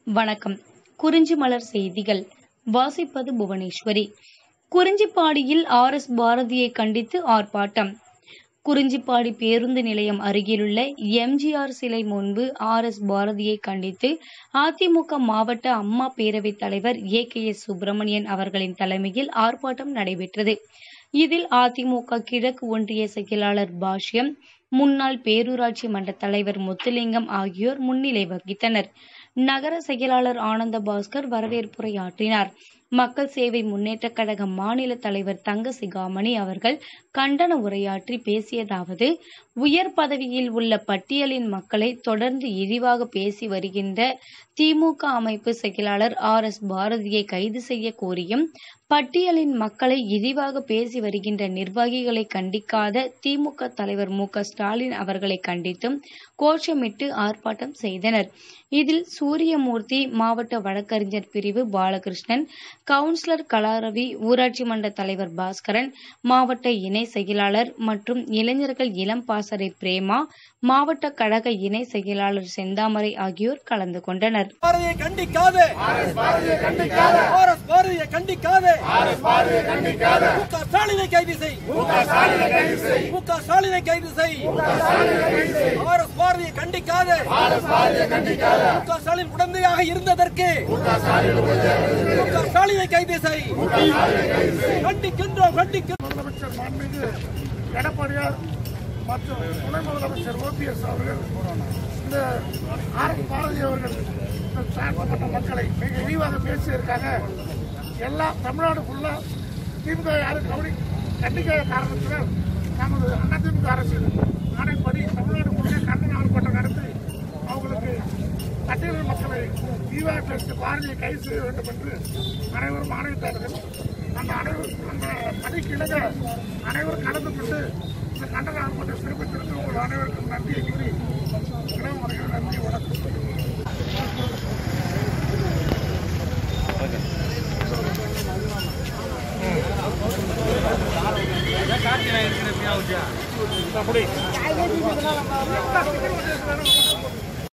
வணக்கம் குறிஞ்சி மலர் செய்திகள் வாசிப்பது புவனேஸ்வரி குறிஞ்சிப்பாடியில் ஆர் எஸ் பாரதியை கண்டித்து ஆர்ப்பாட்டம் குறிஞ்சிப்பாடி பேருந்து நிலையம் அருகிலுள்ள எம்ஜிஆர் சிலை முன்பு ஆர் எஸ் பாரதியை கண்டித்து அதிமுக மாவட்ட அம்மா பேரவைத் தலைவர் ஏ கே எஸ் சுப்பிரமணியன் அவர்களின் தலைமையில் ஆர்ப்பாட்டம் நடைபெற்றது இதில் அதிமுக கிழக்கு ஒன்றிய செயலாளர் பாஷ்யம் முன்னாள் பேரூராட்சி மன்ற தலைவர் முத்துலிங்கம் ஆகியோர் முன்னிலை வகித்தனர் நகர செயலாளர் ஆனந்த பாஸ்கர் வரவேற்புரையாற்றினார் மக்கள் சேவை முன்னேற்றக் கழக மாநில தலைவர் தங்க சிகாமணி அவர்கள் கண்டன உரையாற்றி பேசியதாவது உயர் பதவியில் உள்ள பட்டியலின் மக்களை தொடர்ந்து இழிவாக பேசி வருகின்ற திமுக அமைப்பு செயலாளர் ஆர் எஸ் பாரதியை கைது செய்ய கோரியும் பட்டியலின் மக்களை இழிவாக பேசி வருகின்ற நிர்வாகிகளை கண்டிக்காத திமுக தலைவர் மு க ஸ்டாலின் அவர்களை கண்டித்தும் கோஷமிட்டு ஆர்ப்பாட்டம் செய்தனர் இதில் சூரியமூர்த்தி மாவட்ட வழக்கறிஞர் பிரிவு பாலகிருஷ்ணன் கவுன்சிலர் கலாரவி ஊராட்சி மன்ற தலைவர் பாஸ்கரன் மாவட்ட இணை செயலாளர் மற்றும் இளைஞர்கள் இளம் பாசறை பிரேமா மாவட்ட கழக இணை செயலாளர் செந்தாமரை ஆகியோர் கலந்து கொண்டனர் பாரதியை கண்டிக்காதே ஆர் எஸ் பாரதியை கண்டிக்காதே மு க ஸ்டாலினை கைது செய் மு க ஸ்டாலினை கைது செய் ஆர் எஸ் பாரதியை கண்டிக்காதே மு க ஸ்டாலின் உடந்தையாக இருந்ததற்கு மு க ஸ்டாலினை கைது செய் கண்டிக்கின்றோம் கண்டிக்கின்றோம் முதலமைச்சர் மாண்புமிகு எடப்பாடியார் மற்றும் துணை முதலமைச்சர் ஓபிஎஸ் அவர்கள் இந்த ஆர் எஸ் பாரதி அவர்கள் இந்த தாழ்த்தப்பட்ட மக்களை மிக இழிவாக பேசியிருக்காங்க எல்லா தமிழ்நாடு ஃபுல்லா திமுக யாரும் கவனி கண்டிக்காத காரணத்தினால் நமது அதிமுக அரசு ஆணைப்படி தமிழ்நாடு முழுக்க கண்டன ஆர்ப்பாட்டம் நடத்தி அவங்களுக்கு பட்டியல் மக்களை இழிவாக பேசி பாரதியை கைது செய்ய வேண்டும் என்று அனைவரும் ஆணையிட்டார்கள் அந்த அனைவரும் அந்த பணிக்கு இணங்க அனைவரும் கலந்து கொண்டு இந்த கண்டன ஆர்ப்பாட்டம் சிறப்பித்திருக்க உங்கள் அனைவருக்கும் நன்றியை கூறி இளம் முறையில் நன்றி வணக்கம்